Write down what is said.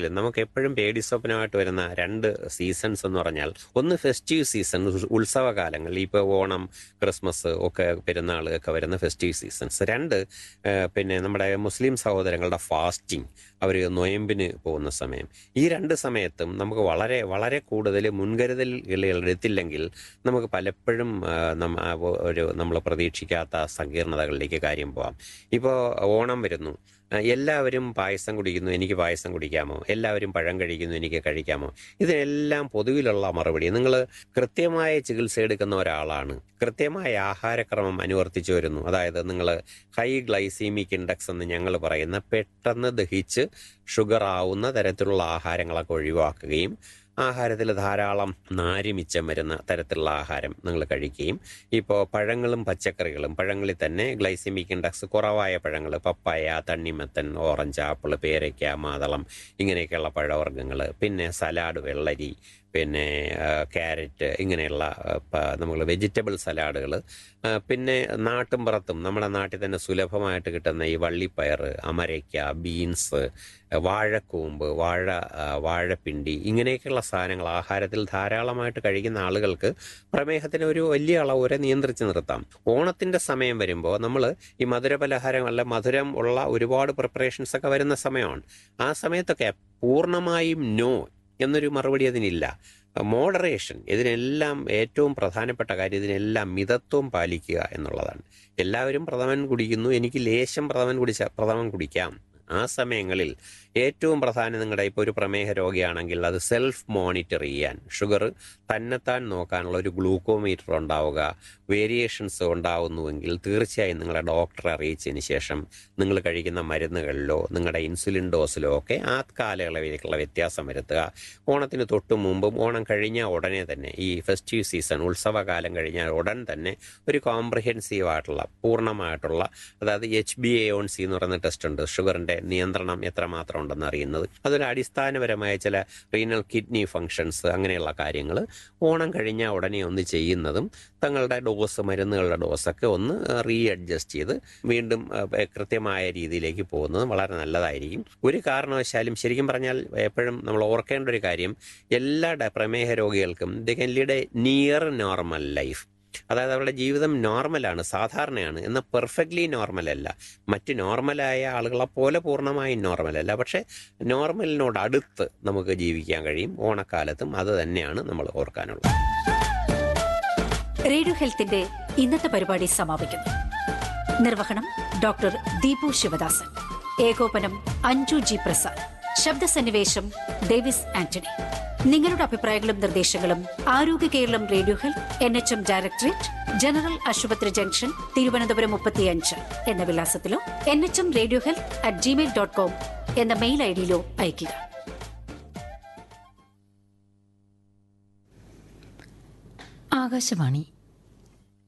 ജീവിതത്തിലും നമുക്ക് എപ്പോഴും പേടി സ്വപ്നമായിട്ട് വരുന്ന രണ്ട് സീസൺസ് എന്ന് പറഞ്ഞാൽ ഒന്ന് ഫെസ്റ്റീവ് സീസൺ ഉത്സവകാലങ്ങൾ ഇപ്പോൾ ഓണം ക്രിസ്മസ് ഒക്കെ പെരുന്നാൾ ഒക്കെ വരുന്ന ഫെസ്റ്റീവ് സീസൺസ് രണ്ട് ഏഹ്, പിന്നെ നമ്മുടെ മുസ്ലിം സഹോദരങ്ങളുടെ ഫാസ്റ്റിംഗ് അവർ നൊയമ്പിന് പോകുന്ന സമയം ഈ രണ്ട് സമയത്തും നമുക്ക് വളരെ വളരെ കൂടുതൽ മുൻകരുതലുകൾ എടുത്തില്ലെങ്കിൽ നമുക്ക് പലപ്പോഴും ആ, നമ്മ- ആ, ഒരു നമ്മൾ പ്രതീക്ഷിക്കാത്ത സങ്കീർണതകളിലേക്ക് കാര്യം പോവാം ഇപ്പോൾ ഓണം വരുന്നു ആ, എല്ലാവരും പായസം കുടിക്കുന്നു എനിക്ക് പായസം കുടിക്കാമോ എല്ലാവരും പഴം കഴിക്കുന്നു എനിക്ക് കഴിക്കാമോ ഇതിനെല്ലാം പൊതുവിലുള്ള മറുപടി നിങ്ങൾ കൃത്യമായ ചികിത്സ എടുക്കുന്ന ഒരാളാണ് കൃത്യമായ ആഹാരക്രമം അനുവർത്തിച്ചു വരുന്നു അതായത് നിങ്ങൾ ഹൈ ഗ്ലൈസീമിക് ഇൻഡെക്സ് എന്ന് ഞങ്ങൾ പറയുന്ന പെട്ടെന്ന് ദഹിച്ച് ഷുഗർ ആവുന്ന തരത്തിലുള്ള ആഹാരങ്ങളൊക്കെ ഒഴിവാക്കുകയും ആഹാരത്തിൽ ധാരാളം നാര് മിച്ചം വരുന്ന തരത്തിലുള്ള ആഹാരം നിങ്ങൾ കഴിക്കുകയും ഇപ്പോൾ പഴങ്ങളും പച്ചക്കറികളും പഴങ്ങളിൽ തന്നെ ഗ്ലൈസിമിക് ഇൻഡെക്സ് കുറവായ പഴങ്ങൾ പപ്പായ തണ്ണിമത്തൻ ഓറഞ്ച് ആപ്പിൾ പേരയ്ക്ക മാതളം ഇങ്ങനെയൊക്കെയുള്ള പഴവർഗ്ഗങ്ങൾ പിന്നെ സലാഡ് വെള്ളരി പിന്നെ ആ, ക്യാരറ്റ് ഇങ്ങനെയുള്ള നമ്മൾ വെജിറ്റബിൾ സലാഡുകൾ പിന്നെ നാട്ടുംപുറത്തും നമ്മുടെ നാട്ടിൽ തന്നെ സുലഭമായിട്ട് കിട്ടുന്ന ഈ വള്ളിപ്പയർ അമരയ്ക്ക ബീൻസ് വാഴക്കൂമ്പ് വാഴ ആ, വാഴപ്പിണ്ടി ഇങ്ങനെയൊക്കെയുള്ള സാധനങ്ങൾ ആഹാരത്തിൽ ധാരാളമായിട്ട് കഴിക്കുന്ന ആളുകൾക്ക് പ്രമേഹത്തിന് ഒരു വലിയ അളവ് വരെ നിയന്ത്രിച്ച് നിർത്താം ഓണത്തിന്റെ സമയം വരുമ്പോൾ നമ്മൾ ഈ മധുരപലഹാരം അല്ല മധുരം ഉള്ള ഒരുപാട് പ്രിപ്പറേഷൻസ് ഒക്കെ വരുന്ന സമയമാണ് ആ സമയത്തൊക്കെ പൂർണ്ണമായും നോ എന്നൊരു മറുപടി അതിനില്ല മോഡറേഷൻ ഇതിനെല്ലാം ഏറ്റവും പ്രധാനപ്പെട്ട കാര്യം ഇതിനെല്ലാം മിതത്വം പാലിക്കുക എന്നുള്ളതാണ് എല്ലാവരും പ്രഥമൻ കുടിക്കുന്നു എനിക്ക് ലേശം പ്രഥമൻ കുടിച്ച പ്രഥമൻ കുടിക്കാം ആ സമയങ്ങളിൽ ഏറ്റവും പ്രധാനം നിങ്ങളുടെ ഇപ്പോൾ ഒരു പ്രമേഹ രോഗിയാണെങ്കിൽ അത് സെൽഫ് മോണിറ്റർ ചെയ്യാൻ ഷുഗർ തന്നെത്താൻ നോക്കാനുള്ള ഒരു ഗ്ലൂക്കോമീറ്റർ ഉണ്ടാവുക വേരിയേഷൻസ് ഉണ്ടാവുന്നുവെങ്കിൽ തീർച്ചയായും നിങ്ങളെ ഡോക്ടറെ അറിയിച്ചതിന് ശേഷം നിങ്ങൾ കഴിക്കുന്ന മരുന്നുകളിലോ നിങ്ങളുടെ ഇൻസുലിൻ ഡോസിലോ ഒക്കെ ആ കാലയളവിലേക്കുള്ള വ്യത്യാസം വരുത്തുക ഓണത്തിന് തൊട്ടു മുമ്പും ഓണം കഴിഞ്ഞ ഉടനെ തന്നെ ഈ ഫെസ്റ്റീവ് സീസൺ ഉത്സവകാലം കഴിഞ്ഞാൽ ഉടൻ തന്നെ ഒരു കോംപ്രിഹെൻസീവ് ആയിട്ടുള്ള പൂർണ്ണമായിട്ടുള്ള അതായത് H B A one C എന്ന് പറയുന്ന ടെസ്റ്റ് ഉണ്ട് ഷുഗറിന്റെ നിയന്ത്രണം എത്രമാത്രം ഉണ്ടെന്ന് അറിയുന്നത് അതൊരു അടിസ്ഥാനപരമായ ചില റീനൽ കിഡ്നി ഫങ്ഷൻസ് അങ്ങനെയുള്ള കാര്യങ്ങൾ ഓണം കഴിഞ്ഞ ഉടനെ ഒന്ന് ചെയ്യുന്നതും തങ്ങളുടെ ഡോസ് മരുന്നുകളുടെ ഡോസൊക്കെ ഒന്ന് റീ അഡ്ജസ്റ്റ് ചെയ്ത് വീണ്ടും ഏഹ്, കൃത്യമായ രീതിയിലേക്ക് പോകുന്നത് വളരെ നല്ലതായിരിക്കും ഒരു കാരണവശാലും ശരിക്കും പറഞ്ഞാൽ എപ്പോഴും നമ്മൾ ഓർക്കേണ്ട ഒരു കാര്യം എല്ലാ ഡ- പ്രമേഹ രോഗികൾക്കും they can lead a near normal life അതായത് അവരുടെ ജീവിതം നോർമലാണ് സാധാരണയാണ് എന്നാൽ പെർഫെക്റ്റ്ലി നോർമൽ അല്ല മറ്റ് നോർമലായ ആളുകളെ പോലെ പൂർണ്ണമായും നോർമൽ അല്ല പക്ഷെ നോർമലിനോട് അടുത്ത് നമുക്ക് ജീവിക്കാൻ കഴിയും ഓണക്കാലത്തും അത് തന്നെയാണ് നമ്മൾ ഓർക്കാനുള്ളത് റേഡിയോ ഹെൽത്തിന്റെ ഇന്നത്തെ പരിപാടി സമാപിക്കുന്നു നിർവഹണം ഡോക്ടർ ദീപു ശിവദാസൻ ഏകോപനം അഞ്ജു ജി പ്രസാദ് ശബ്ദസന്നിവേശം ഡേവിസ് ആന്റണി നിങ്ങളുടെ അഭിപ്രായങ്ങളും നിർദ്ദേശങ്ങളും ആരോഗ്യ Keralam radio health N H M directorate general ആശുപത്രി ജംഗ്ഷൻ തിരുവനന്തപുരം മുപ്പത്തിയഞ്ച് എന്ന വിലാസത്തിലോ N H M radio health at Gmail dot com എന്ന മെയിൽ ഐ ഡിയിലോ അയയ്ക്കുക ആകാശവാണി